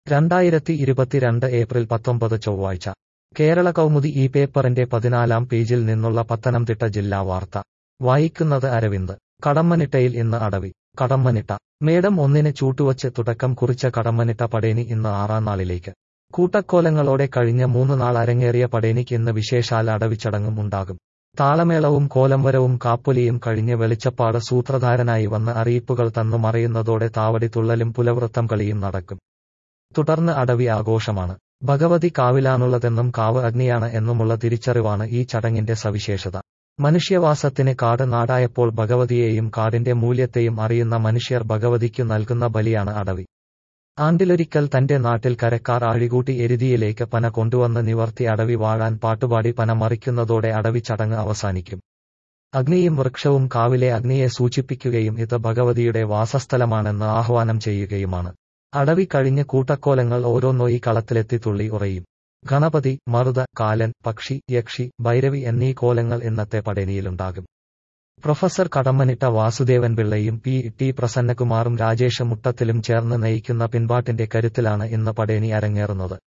രണ്ടായിരത്തി ഇരുപത്തിരണ്ട് ഏപ്രിൽ പത്തൊമ്പത് ചൊവ്വാഴ്ച കേരള കൗമുദി ഈ പേപ്പറിന്റെ പതിനാലാം പേജിൽ നിന്നുള്ള പത്തനംതിട്ട ജില്ലാ വാർത്ത വായിക്കുന്നത് അരവിന്ദ് കടമ്മനിട്ടയിൽ ഇന്ന് അടവി കടമ്മനിട്ട മേടം ഒന്നിന് ചൂട്ടുവച്ച് തുടക്കം കുറിച്ച കടമ്മനിട്ട പടേനി ഇന്ന് ആറാം നാളിലേക്ക് കൂട്ടക്കോലങ്ങളോടെ കഴിഞ്ഞ മൂന്ന് നാൾ അരങ്ങേറിയ പടേനിക്ക് ഇന്ന് വിശേഷാൽ അടവിച്ചടങ്ങും ഉണ്ടാകും താളമേളവും കോലംവരവും കാപ്പൊലിയും കഴിഞ്ഞ് വെളിച്ചപ്പാട് സൂത്രധാരനായി വന്ന് അറിയിപ്പുകൾ തന്നു മറയുന്നതോടെ താവടി തുള്ളലും പുലവൃത്തം കളിയും നടക്കും തുടർന്ന് അടവി ആഘോഷമാണ് ഭഗവതി കാവിലാണുള്ളതെന്നും കാവ് അഗ്നിയാണ് എന്നുമുള്ള തിരിച്ചറിവാണ് ഈ ചടങ്ങിന്റെ സവിശേഷത മനുഷ്യവാസത്തിന് കാട് നാടായപ്പോൾ ഭഗവതിയെയും കാടിന്റെ മൂല്യത്തെയും അറിയുന്ന മനുഷ്യർ ഭഗവതിക്കു നൽകുന്ന ബലിയാണ് അടവി ആണ്ടിലൊരിക്കൽ തന്റെ നാട്ടിൽ കരക്കാർ ആഴികൂട്ടി എരുതിയിലേക്ക് പന കൊണ്ടുവന്ന് നിവർത്തി അടവി വാഴാൻ പാട്ടുപാടി പന മറിക്കുന്നതോടെ അടവി ചടങ്ങ് അവസാനിക്കും അഗ്നിയും വൃക്ഷവും കാവിലെ അഗ്നിയെ സൂചിപ്പിക്കുകയും ഇത് ഭഗവതിയുടെ വാസസ്ഥലമാണെന്ന് ആഹ്വാനം ചെയ്യുകയുമാണ് അടവി കഴിഞ്ഞ് കൂട്ടക്കോലങ്ങൾ ഓരോന്നോ ഈ കളത്തിലെത്തി തുള്ളി ഉറയും ഗണപതി മറുത കാലൻ പക്ഷി യക്ഷി ഭൈരവി എന്നീ കോലങ്ങൾ ഇന്നത്തെ പടേനിയിലുണ്ടാകും പ്രൊഫസർ കടമ്മനിട്ട വാസുദേവൻ പിള്ളയും പി ടി പ്രസന്നകുമാറും രാജേഷ് മുട്ടത്തിലും ചേർന്ന് നയിക്കുന്ന പിൻപാട്ടിന്റെ കരുത്തിലാണ് ഇന്ന് പടേനി അരങ്ങേറുന്നത്